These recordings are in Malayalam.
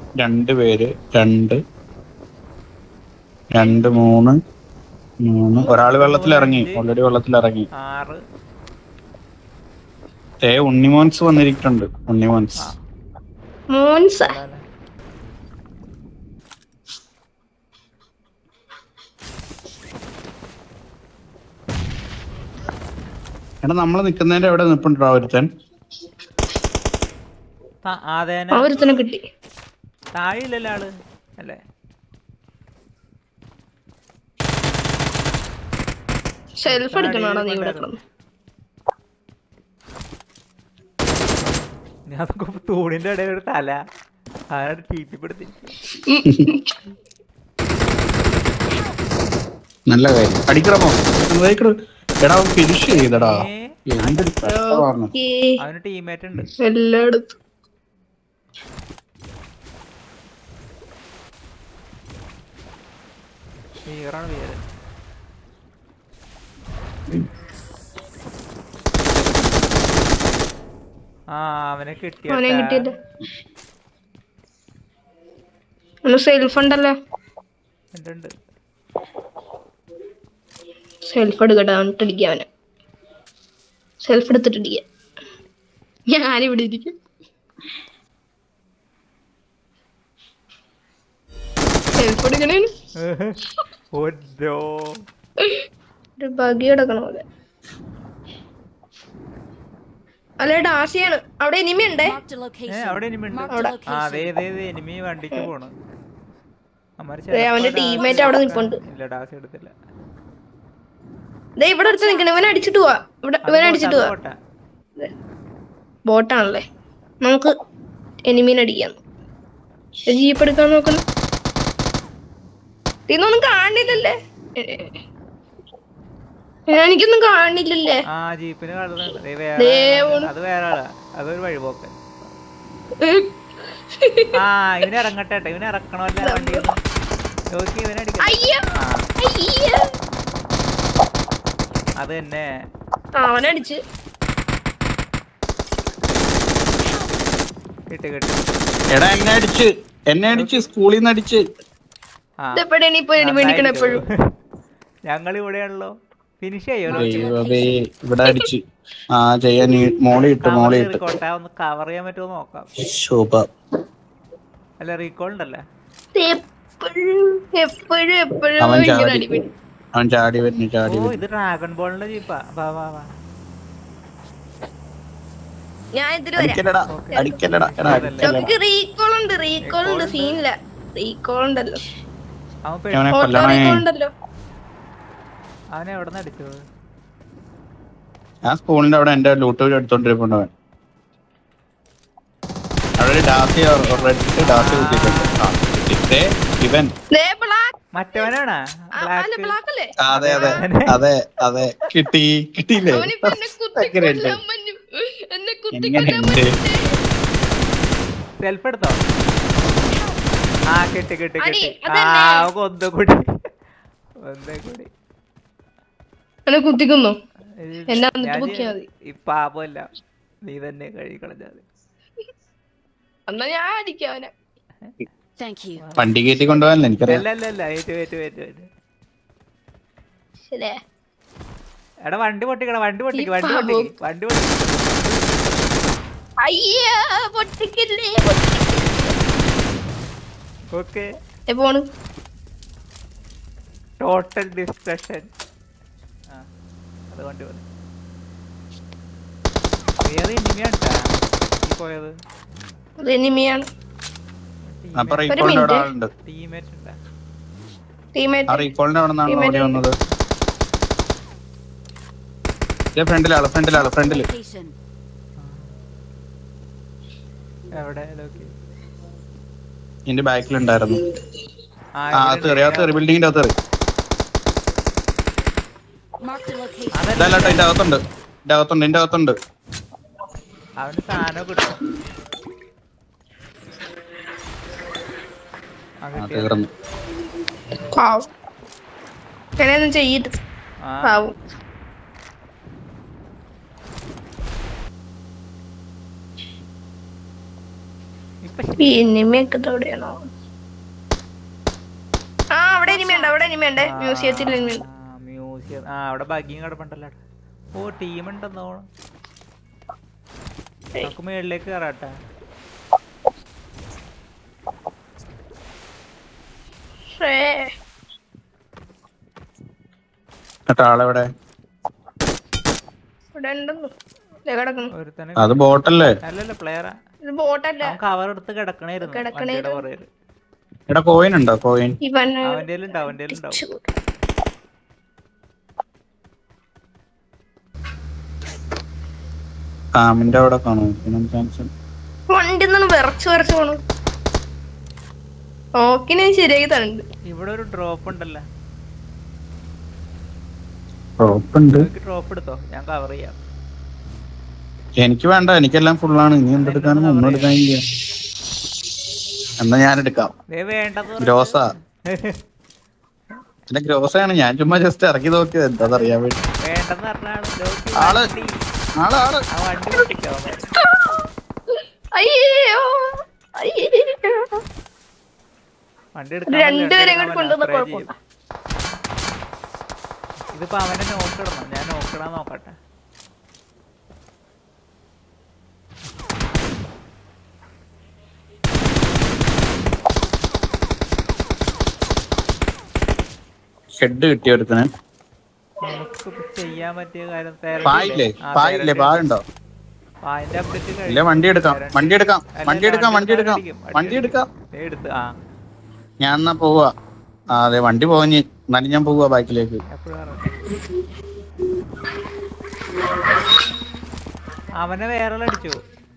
രണ്ട് പേര് രണ്ട് രണ്ട് മൂന്ന് മൂന്ന് ഒരാള് വെള്ളത്തിൽ ഇറങ്ങി ഓൾറെഡി വെള്ളത്തിൽ ഇറങ്ങി ആറ് ഏ ഉണ്ണിമോൻസ് വന്നിരിക്കുന്നുണ്ട് ഉണ്ണിമോൻസ് മോൻസ അതാണ്. എടാ നമ്മള് നിക്കുന്നതിന്റെ എവിടെ നിപ്പുണ്ടോ ഒരുത്തൻ ത- ആദേന ആ ഒരുത്തനെ കിട്ടി താഴെയില്ലല്ലോ ആള് അല്ലേ ഷെൽഫ് എടുക്കണോടാ നീ ഇവിടെ കിടന്ന് ഞാൻ നോക്കുമ്പോ തൂണിന്റെ ഇടയിൽ ഒരു തല ആരാണ് ചീറ്റിപ്പെടുത്തി നല്ല കാര്യം അടിക്കണമോ അടിക്കണോ? എടാ ഫിനിഷ് ചെയ്തടാ ഏ, എന്തൊരു കഷ്ടമാണ് ഏ അവന് ടീമേറ്റ് ഉണ്ട് എല്ലായിടത്തും ഹീറാണ് പേര് ആ അവനെ കിട്ടിയ അവനെ കിട്ടിയില്ല ഒന്ന് സെൽഫ് ഉണ്ടല്ലോ ഉണ്ട് സെൽഫ് എടുക്കട്ടെ അവനിട്ട് അടിക്കുക അവനെ സെൽഫ് എടുത്തിട്ട് അടിക്കുക ഞാനിവിടെ ഇരിക്കും സെൽഫ് എടുക്കണേ ഓരോ ഒരു ബഗി കിടക്കണ പോലെ അല്ല ഡാസിയാണ് അവിടെ ഇനിമി ഉണ്ടേ Marked a ഏ location. അവിടെ എനിമി ഉണ്ട് Marked a ആ അതെ location. അതെ അതെ എനിമി വണ്ടിക്ക് പോണ് അമ്മാര് ദേ, അവന്റെ ചിലപ്പോ teammate അവിടെ നിൽപ്പുണ്ട്. ഇല്ല ഡാസ് എടുത്തില്ല ദേ ഇവിടെ അടുത്ത് നിൽക്കണ ഇവനെ അടിച്ചിട്ട് പോവാ ഇവിടെ അത് ഇവനെ പോട്ടെ, അടിച്ചിട്ട് അത് പോവാ പോട്ടെ. ബോട്ടാണല്ലേ നമുക്ക് എനിമീനെ അടിക്കാം ജീപ്പ് എടുക്കാൻ നോക്കണം ഇതൊന്നും കാണില്ലല്ലേ ഏ, ഏ, എനിക്കൊന്നും കാണില്ലല്ലേ ആ ജീപ്പിന് കളർ ദേ വേറെ പോണു. അത് വേറെ ആളാ അതൊരു വഴിപോക്കൻ ഏ, ആ ഇവനെ ഇറങ്ങട്ടെ ട്ടോ, ഇവനെ ഇറക്കണമല്ല വണ്ടി നോക്കി ഇവനെ അടിക്കാം അയ്യോ ആ അയ്യോ അത് തന്നെ അവനടിച്ച് കിട്ടി കിട്ടി എടാ എന്നെ അടിച്ച് എന്നെ അടിച്ച് സ്കൂളിൽ നിന്ന് അടിച്ച് ആ ഇതെപ്പോഴാണ് ഇപ്പൊ എനിമി അടിക്കണം എപ്പോഴും ഞങ്ങൾ ഇവിടെയാണല്ലോ ഫിനിഷ് ചെയ്യോ ദൈവമേ ഇവിടെ അടിച്ച് ആ ചെയ്യാൻ മോളി ഇട്ട് മോളി ഇട്ട് കോട്ട ഒന്ന് കവർ ചെയ്യാൻ പറ്റുമോ നോക്കാം ശോഭ അല്ല റീകോൾ ഉണ്ടല്ലേ എപ്പോഴും എപ്പോഴും എപ്പോഴും അവൻ ഇങ്ങനെ ചാടി അടിപിടി അവൻ ചാടി വരുന്നു ചാടി ഓ വരുന്നു ഇത് ഡ്രാഗൺ ബോളിന്റെ ജീപ്പാ വാ വാ വാ ഞാൻ ഇതില് വരാം അടിക്കലടാ അടിക്കലടാ എടാ അടിക്കലടാ നമുക്ക് റീകോൾ ഉണ്ട് റീകോൾ ഉണ്ട് സീനില്ല റീകോൾ ഉണ്ടല്ലോ അവൻ പെ- അവനെ ഓട്ടോ കൊല്ലണേ റീകോൾ ഉണ്ടല്ലോ അവനെ എവിടെ നിന്ന് അടിച്ചത് ഞാൻ സ്കൂളിന്റെ അവിടെ എന്റെ ലൂട്ട് എടുത്തോണ്ടിരിപ്പുണ്ട് അവൻ അവിടെ ഒരു ഡാസി റെഡ് ഡാസി കുത്തിയിട്ടുണ്ട് ആ കിട്ടിട്ടേ ഇവൻ ദേ black. മറ്റവനാണാ ആ, അല്ല ബ്ലാക്ക് black അല്ലേ ആ, അതെ അതെ അതെ അതെ കിട്ടി കിട്ടിയില്ലേ അവനിപ്പോ എന്നെ എങ്ങനെയുണ്ട് കുത്തിക്കൊല്ലാൻ മഞ്ഞു എന്നെ കുത്തിക്കൊല്ലാൻ എങ്ങനെയുണ്ട് സെൽഫ് എടുത്തോ ആ കിട്ടി കിട്ടി അടി, കിട്ടി ആ അതന്നെ. അവക്ക് ഒന്നും കൂടി ഒന്നും കൂടി എന്നെ കുത്തിക്കുന്നു ഇത് എന്നെ വന്നിട്ട് ഞാൻ പൊക്കിയാ മതി. ഈ പാപമല്ല നീ തന്നെ കഴുകി കളഞ്ഞാൽ എന്നാ ഞാൻ അടിക്കാം അവനെ Thank you. വണ്ടി കയറ്റി കൊണ്ടുപോകാനല്ല എനിക്കറിയാം അല്ല അല്ല അല്ല ഏറ്റു ഏറ്റു ഏറ്റു ഏറ്റു ശരിയാ എടാ വണ്ടി പൊട്ടിക്കട വണ്ടി പൊട്ടിക്ക് വണ്ടി പാപം. പൊട്ടിക്ക് വണ്ടി പൊട്ടിക്ക് അയ്യാ പൊട്ടിക്കില്ലേ പൊട്ടിക്കില്ലേ ഓക്കെ ഏ, പോണ് ടോട്ടൽ ഡിസ്ട്രക്ഷൻ ആ അത് വണ്ടി പോലെ ഏത് ഇനിമിയാണ്ടാ ഈ പോയത് അത് എനിമിയാണ് അപ്പൊ ഒരു റീകോളിന്റെ അവിടെ minute. ആളുണ്ട് ടീമേറ്റ് ഉണ്ടാ ആ ടീമേറ്റ് റീകോളിന്റെ അവിടെ നിന്നാണ് Teammate ഓടി ഉണ്ട്. വന്നത് ഫ്രണ്ടിലാള് ഫ്രണ്ടിലാള് ഫ്രണ്ടില് Location. എവിടെ ലോക്കി എന്റെ ബാക്കിലുണ്ടായിരുന്നു ആ ആ അത് കയറി അത് കയറി ബിൽഡിങ്ങിന്റെ അകത്ത് കയറി Marked a location. ഇതല്ല കേട്ടോ എന്റെ അകത്തുണ്ട് എന്റെ അകത്തുണ്ട് എന്റെ അകത്തുണ്ട് അവന് സാധനം കിട്ടും ആ, ആ കിട്ടിയോ? തീർന്നു പാവം അങ്ങനെയൊന്നും ചെയ്യരുത് ആ പാവം ഇപ്പൊ ഈ ഇനിമയൊക്കെ എവിടെയാണോ ആ അവിടെ ഇനിമയുണ്ട് അവിടെ ഇനിമയുണ്ട് മ്യൂസിയത്തിൽ ഇനിമയുണ്ട് മ്യൂസിയം ആ അവിടെ ബഗ്ഗിയും കിടപ്പുണ്ടല്ലോ ഓ ടീം ഉണ്ടെന്നോ നമുക്ക് മേളിലേക്ക് കയറാട്ടെ ഷേ എന്നിട്ട് ആളെവിടെ ഇവിടെ ഉണ്ടെന്നു ദേ കിടക്കുന്നു ഒരുത്തനെ അത് ബോട്ടല്ലേ അല്ലല്ല പ്ലെയറാ ഇത് ബോട്ടല്ല അവൻ കവർ എടുത്ത് കിടക്കണായിരുന്നു കിടക്കണായിരുന്നു. വണ്ടിയുടെ പുറകില് ഇവിടെ കോയിൻ ഉണ്ടോ കോയിൻ ഇവൻ അവന്റെ ഉണ്ടാവും അവന്റെ ഉണ്ടാവും കാമിന്റെ അവിടെ കാണോ പിന്നെ ചാൻസ് വണ്ടി നിന്ന് വിറച്ച് വിറച്ച് പോണു ഓക്കിനെ ശരിയാക്കി തരുന്നുണ്ട് ഇവിടെ ഒരു ഡ്രോപ്പ് ഉണ്ടല്ലോ ഉറപ്പുണ്ട് നിങ്ങൾക്ക് ഡ്രോപ്പ് എടുത്തോ ഞാൻ കവർ ചെയ്യാം എനിക്ക് വേണ്ട എനിക്കെല്ലാം ഫുള്ളാണ് ഇനി എന്തെടുക്കാനും ഒന്നും എടുക്കാനില്ല എന്നാ ഞാൻ എടുക്കാം ദേ വേണ്ടെന്ന് പറഞ്ഞിട്ട് ഗ്രോസാ എന്റെ ഗ്രോസാണ് ഞാൻ ചുമ്മാ ജസ്റ്റ് ഇറക്കി നോക്കിയത് എന്താ അറിയാൻ വേണ്ടി വേണ്ടെന്ന് പറഞ്ഞാണ് നോക്കി ആള് വണ്ടി. ആള് ആള് ആ വണ്ടി പൊട്ടിക്കോ അയ്യോ അയ്യോ വണ്ടി എടുക്കാൻ രണ്ടുപേരെയും കൂടി കൊണ്ടുവന്ന കുഴപ്പമില്ല ഇതിപ്പോ അവനെ നോക്കിടണം ഞാൻ നോക്കിടാൻ നോക്കട്ടെ ഹെഡ് കിട്ടിയ ഒരുത്തിന് നമുക്കിപ്പോ ചെയ്യാൻ പറ്റിയ കാര്യം പായില്ലേ പായില്ലേ പായുണ്ടോ പായിന്റെ അപ്ഡേറ്റ് ഇല്ല വണ്ടി എടുക്കാം വണ്ടി എടുക്കാം വണ്ടി എടുക്കാം വണ്ടി എടുക്കാം വണ്ടി എടുക്കാം എടുത്ത് ആ ഞാൻ എന്നാ പോവാ ആ അതെ വണ്ടി പോഞ്ഞ് എന്നാലും ഞാൻ പോവാ ബാക്കിലേക്ക് എപ്പോഴും അവനെ വേറെ അടിച്ചു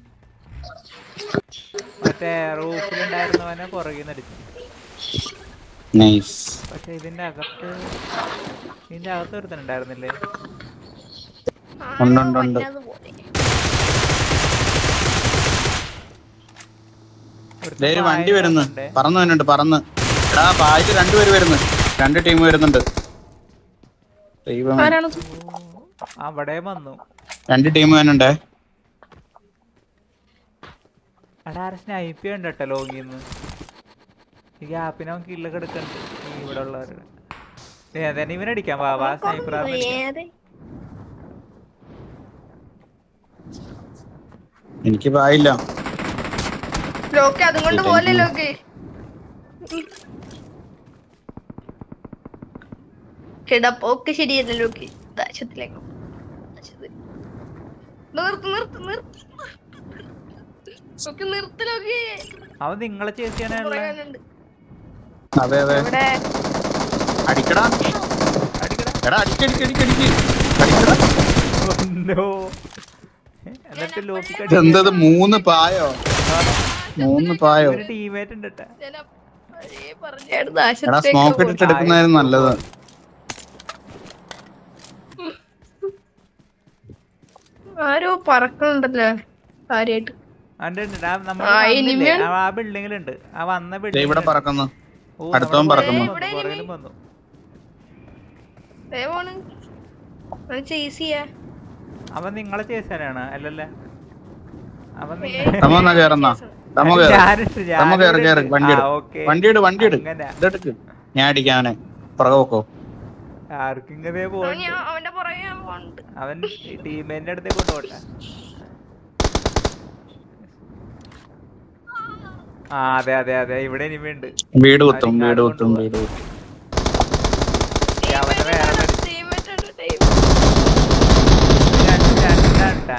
മറ്റേ റൂഫിലുണ്ടായിരുന്നവനെ പുറകിൽ നിന്ന് അടിച്ചു നൈസ് പക്ഷെ ഇതിന്റെ അകത്ത് ഇതിന്റെ അകത്ത് ഒരുത്തനുണ്ടായിരുന്നില്ലേ ഉണ്ട് ഉണ്ട് ഉണ്ട് ഒരുത്തൻ ദേ ഒരു വണ്ടി പായിൽ വരുന്നു കിടപ്പുണ്ടേ. പറന്നു വരുന്നുണ്ട് പറന്ന് എടാ പായില് രണ്ടുപേര് വരുന്നു രണ്ട് ടീം വരുന്നുണ്ട് ദൈവം ആരാണത് ഓ, അവിടെ വന്നു രണ്ട് ടീം വരുന്നുണ്ടേ അവിടെ ആരെ സ്നൈപ്പ് ചെയ്യണ്ട കേട്ടോ ലോങ്ങിന്ന് ഈ ഗ്യാപ്പിന് അവൻ കില്ലൊക്കെ എടുക്കണ്ട് ഈ ഇവിടെ ഉള്ളവരുടെ ഏ, തന്നെ ഇവനടിക്കാം വാ വാ സ്നൈപ്പർ വേറെ എനിക്ക് പായില്ല ലോക്ക് അതും കൊണ്ട് പോലെ ലോക്ക് കിടപ്പൊക്കെ ശരിയല്ല ലോക്ക് ആശുപത്രിയിലേക്ക് നിർത്ത് നിർത്ത് നിർത്ത് ലോക്ക് നിർത്ത് ലോക്ക് അവൻ നിങ്ങളെ ചേസ് ചെയ്യാനുള്ള പറയാനുണ്ട് അതെ അതെ ഇവിടെ അടിക്കടാ അടിക്കടാ എടാ അടിക്ക് അടിക്ക് അടിക്ക് അടിക്ക് അടിക്കടാ ഒന്നോ എന്നിട്ട് ലോക്കിക്ക് ഇതെന്തത് മൂന്ന് പായോ മൂന്ന് പായോ ഒരു ടീമേറ്റ് ഉണ്ട് ട്ടാ. ഞാൻ അപ്പഴേ പറഞ്ഞായിരുന്നു എടാ ആശുപത്രിയിലേക്ക് സ്മോക്ക് ഇട്ടിട്ട് എടുക്കുന്നതായിരുന്നു നല്ലത് ആരോ പറക്കണുണ്ടല്ലോ കാര്യായിട്ട് അവന്റെ ഉണ്ട്. ആ നമ്മൾ ആ, വന്നില്ലേ? ഇനിമേൽ- ആ ബിൽഡിങ്ങിലുണ്ട് ആ വന്ന ദേ ഇവിടെ ബിൽഡിംഗ് പറക്കുന്നു അടുത്തവൻ പറക്കുന്നു. പുറകിലും വന്നു വേവാണ് ചേസ് ചെയ്യാ അവൻ നിങ്ങളെ ചേസാനാണ് അല്ലല്ല അവൻ തമോ എന്നാ കേറുന്നാ തമോ കേറ് ഞാനിട്ട് തമോ കേറ് കേറ് വണ്ടി എടു ആ, okay. വണ്ടി എടു വണ്ടി എടു അങ്ങനെ. ഇതെടുക്ക് ഞാൻ അടിക്കാനെ പുറകെ വെക്കോ ആർക്കും ഇങ്ങനെ അവൻ പോകണ്ട ഞാൻ അവന്റെ പുറകെ ഞാൻ പോണ്ട് അവൻ ടീമേന്റെ അടുത്തേക്ക് കൊണ്ടുപോട്ടെ ആ അതെ അതെ അതെ ഇവിടെ ഇനിമയുണ്ട് വീട് കുത്തും വീട് കുത്തും വീട് കുത്തും ഈ അവനെ വേറെ അടിച്ചു. Teammate ഉണ്ട്, team. രണ്ട് രണ്ടാണ്ടാ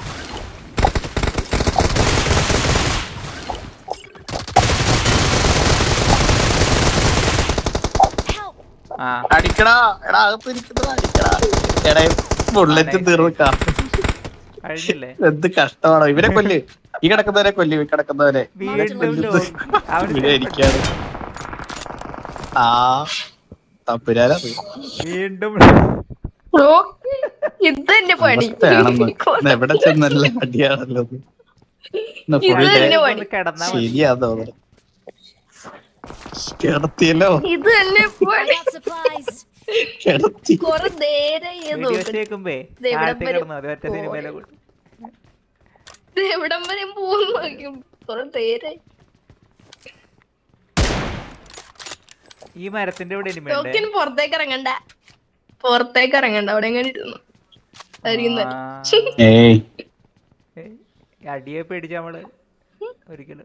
Help! ആ അടിക്കടാ എടാ അകത്ത് ഇരിക്കുന്നതാ അടിക്കടാ എടാ ബുള്ളറ്റ് തീർക്കാം കഴിഞ്ഞില്ലേ എന്ത് കഷ്ടമാണോ ഇവരെ കൊല്ല് ഈ കിടക്കുന്നവരെ കൊല്ല് ഈ കിടക്കുന്നവരെ വീണ്ടും ലോക്ക്. അവന് ഇവിടെ ഇരിക്കാണ് ആ തപ്പുരാല വീണ്ടും നോക്ക്. ഇത് തന്നെ പണി അവസ്ഥയാണെന്ന് ഇന്ന് എവിടെ ചെന്നല്ല അടിയാണല്ലോ ഇത്. ഇന്ന് ഇത് full day തന്നെ പണി ഒന്ന് കിടന്നാ മതി ശരിയാ തോന്നുന്നു കിടത്തിയല്ലോ ഇത് തന്നെ I പണി got supplies. കിടത്തി കൊറേ നേരം വെടി വെച്ച് കേൾക്കുമ്പേ ദേ ഇവിടെ താഴത്തെ വരെ കിടന്നു അത് ഒറ്റ സിനിമയിലെ കൂടി എവിടം വരെ പോകുന്നു കൊറേ നേരായി ഈ മരത്തിന്റെ ഇവിടെ ഇനിമയുണ്ട് ലോക്കിന് പുറത്തേക്ക് ഇറങ്ങണ്ട പുറത്തേക്ക് ഇറങ്ങണ്ട അവിടെ എങ്ങനെ ഇരുന്നു അറിയുന്ന ഏയ് അടിയെ പേടിച്ച നമ്മള് ഒരിക്കലും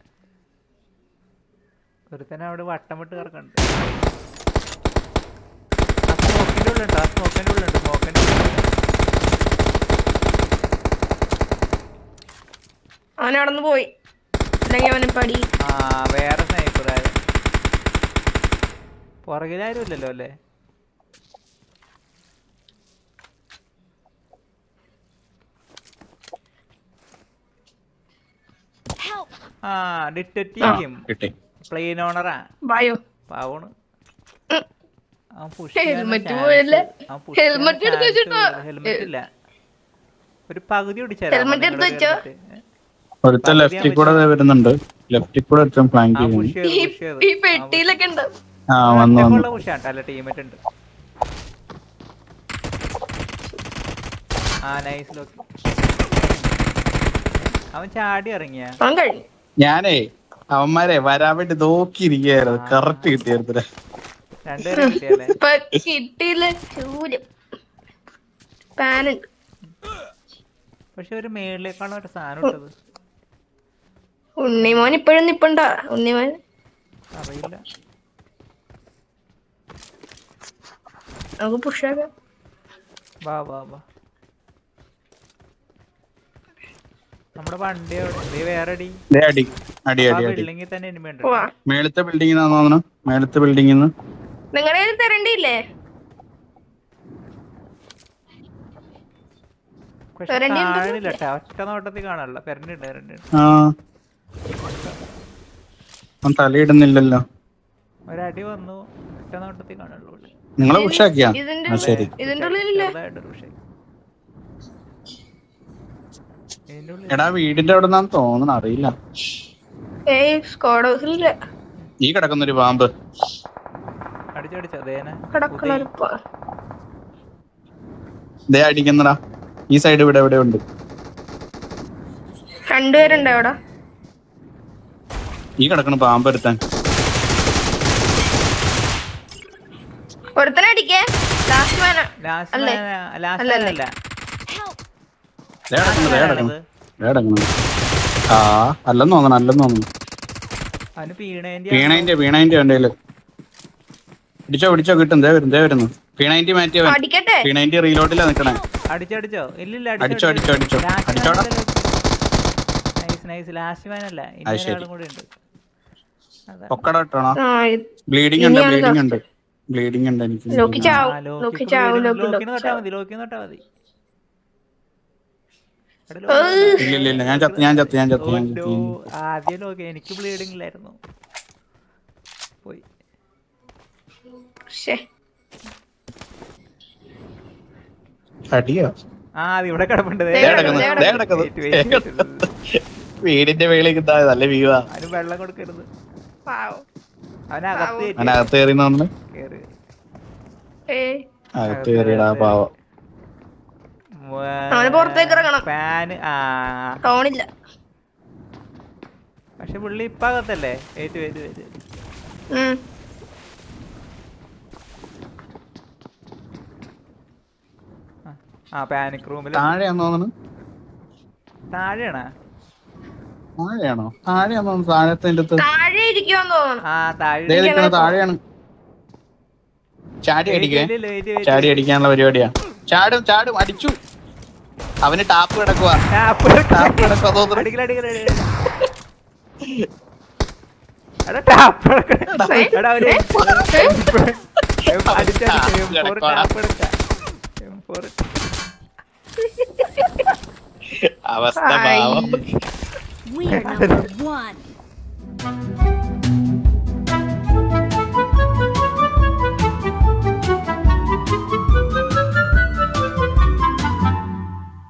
ഒരുത്തനെ അവിടെ വട്ടം വിട്ട് കിടക്കണ്ട് ആ സ്മോക്കിന്റെ ഉള്ളുണ്ട് ആ സ്മോക്കിന്റെ ഉള്ളുണ്ട് സ്മോക്കിന്റെ ഉള്ളുണ്ട് അവൻ അവിടെ നിന്ന് പോയി അല്ലെങ്കിൽ അവനെ പടി ആ വേറെ സ്നൈപ്പർ ആരും പുറകിലാരും ഇല്ലല്ലോ അല്ലേ Help! ആ ഡിറ്റക്റ്റീവ് കിട്ടി പ്ലെയിൻ ഓണറാ വായോ പാവണ് ഉം. അവൻ push Helmet ചെയ്യാനുള്ള പോയല്ലേ? chance- അവൻ push ചെയ്യാനുള്ള Helmet എടുത്ത് chance വെച്ചിട്ടോ? പോലും. helmet ഇല്ല ഒരു പകുതി പിടിച്ചാലോ Helmet എടുത്ത് വെച്ചോ? ഒരുത്ത ലെഫ്റ്റിൽ കൂടെ ദേ വരുന്നുണ്ട് ലെഫ്റ്റിൽ കൂടെ ഒരുത്തൻ ഫ്ലാങ്ക് ആ ചെയ്യുന്നു പുഷ് ചെയ്ത് ഈ പുഷ് ചെയ്ത് ഈ പെട്ടിയിലൊക്കെ ഉണ്ട് ആ വന്നു വന്നു പുഷാണ് അല്ല ടീമേറ്റ് ഉണ്ട് ആ നൈസ് ലോക്ക് അവൻ ചാടി ഇറങ്ങിയ അവൻ കഴിഞ്ഞു ഞാനേ അവന്മാരെ വരാൻ വേണ്ടി നോക്കിയിരിക്കുകയായിരുന്നു കറക്റ്റ് കിട്ടിയായിരുന്നു രണ്ടുപേരും കിട്ടിയല്ലേ ഇപ്പൊ കിട്ടിയില്ല ചൂലും പാനുണ്ട് പക്ഷെ ഒരു മേളിലേക്കാണ് ഒരു സാധനം ഇട്ടത് ഉണ്ണിമോൻ ഇപ്പോഴും നിപ്പുണ്ടാ ഉണ്ണിമോൻ അറിയില്ല നമുക്ക് പുഷാക്കാം വാ വാ വാ നമ്മുടെ വണ്ടി അവിടെ ദേ വേറെ അടി ദേ അടി അടി ആ അടി അടി ബിൽഡിങ്ങിൽ തന്നെ ഇനിമ ഉണ്ട് പോവാ മേളത്തെ ബിൽഡിങ്ങിൽ നിന്നാന്ന് തോന്നുന്നു മേളത്തെ ബിൽഡിങ്ങിൽ നിന്ന് നിങ്ങളുടെ കയ്യിൽ തരണ്ടിയില്ലേ പക്ഷെ വരണ്ടി ഉണ്ടെന്ന് കാണില്ല ട്ടോ. ഒറ്റ നോട്ടത്തിൽ കാണാനുള്ള പെരണ്ടുണ്ട് പെരണ്ടുണ്ട് ആ അവൻ തലയിടുന്നില്ലല്ലോ ഒരടി വന്നു ഒറ്റ നോട്ടത്തിൽ കാണുള്ളൂ ഉള്ളിൽ. നിങ്ങളെ പുഷാക്കിയാ ഇതിന്റെ ആ ശരി ഇതിന്റെ ഉള്ളിലില്ല ചെറുതായിട്ടൊരു പക്ഷേ ഇതിന്റെ ഉള്ളിൽ എടാ വീടിന്റെ അവിടെ നിന്നാന്ന് തോന്നണം അറിയില്ല ഏയ് സ്കോഡ് ഹൗസിലില്ല ഈ കിടക്കുന്നൊരു പാമ്പ് അടിച്ചടിച്ച അതേനെ കിടക്കണ ഒരു പ- ദേ അടിക്കുന്നടാ ഈ സൈഡ് ഇവിടെ എവിടെ ഉണ്ട് രണ്ടുപേരുണ്ട് അവിടെ ഈ കിടക്കണ പാമ്പ് എടുത്താൻ ഒരുത്തനെ അടിക്കേ ലാസ്റ്റ് വേന ലാസ്റ്റ് അല്ലേ? ലാസ്റ്റ് അല്ലല്ലേ? അല്ല Help! ദേ കിടക്കണു ദേ കിടക്കണു ഇത്. ദേ കിടക്കണു ആ അല്ലെന്ന് തോന്നണം അല്ലെന്ന് തോന്നുന്നു അവന് പീണേന്റെ വീണൈന്റെ വീണൈന്റെ ഉണ്ടേല് പിടിച്ചോ പിടിച്ചോ കിട്ടും ദേ വരും ദേ വരുന്നു വീണൈന്റെ മാറ്റിയവൻ അടിക്കട്ടെ വീണൈന്റെ റീലോട്ടിലാ നിക്കണേ അടിച്ചടിച്ചോ ഇല്ലില്ല അടിച്ചോ, അടിച്ചോ, അടിച്ചോ. അടിച്ചോടാ. നൈസ് നൈസ് ലാസ്റ്റ് മാനല്ല ഇനി അത് ശരി. ഒരാളും കൂടി ഉണ്ട് അതാ. പൊക്കട ഇട്ടണോ ആ ഇത് ബ്ലീഡിംഗ് ഉണ്ട് ഇനിയാണ് ബ്ലീഡിംഗ് ഉണ്ട് ബ്ലീഡിംഗ് ഉണ്ട് എനിക്ക് ലോക്കി ചാവും ആ, ലോക്കി ലോക്കി ഇപ്പൊ ചാവും വീഴും. ലോക്കി ലോക്കിന് ലോക്കി തൊട്ടാ ചാവും മതി ലോക്കിന് തൊട്ടാ മതി എടാ, ഏയ്. ലോക്കി ഇല്ല ഇല്ല ഇല്ല ഞാൻ ചത്ത് ഞാൻ ചത്ത് ഞാൻ ചത്ത് ഞാൻ ഓ, ചത്ത് no. ആദ്യം ലോക്കി എനിക്ക് ബ്ലീഡിംഗ് ഇല്ലായിരുന്നു പോയി ശ്ശേ. അടിയോ ആ അത് ഇവിടെ കിടപ്പുണ്ട് ദേ ദേ കിടക്കുന്നു, കിടക്കുന്നു. ദേ കിടക്കുന്നു. Wait, wait, wait. വീടിന്റെ മേളിൽ നല്ല വ്യൂ ആ അവന് വെള്ളം കൊടുക്കരുത് പാവം. അവനകത്ത് പാവം. കയറ്റി അതിനകത്ത് കയറി തോന്നുന്നു കേറി ഏയ് അകത്ത് കയറിയടാ പാവം അവന് പുറത്തേക്ക് ഇറങ്ങണം. ഫാന് ആ ടോണില്ല പക്ഷെ പുള്ളി ഇപ്പൊ അകത്തല്ലേ ഏറ്റു ഏറ്റു ഏറ്റു ഉം. ആ പാനിക് റൂമിൽ താഴെയാന്ന് തോന്നുന്നു താഴെയാണോ താഴെയാണോ താഴെയാന്ന് തോന്നുന്നു താഴത്തെ അടുത്ത് താഴെ ഇരിക്കുവാന്ന് തോന്നുന്നു ആ താഴെ ദേ നിൽക്കണ താഴെയാണ് ചാടി അടിക്കേ Wait, wait, wait, wait. ചാടി അടിക്കാനുള്ള പരിപാടിയാ ചാടും ചാടും അടിച്ചു അവന് ടാപ്പ് കിടക്കുവാ ടാപ്പ് ടാപ്പ് കിടക്കുവാ തോന്നുന്നു അടിക്കല അടിക്കല എടാ ടാപ്പ് എടാ അവര് അടിച്ചടിച്ച M4 ടാപ്പ് എടുക്ക M4 അവസ്ഥ പാവം We are number one.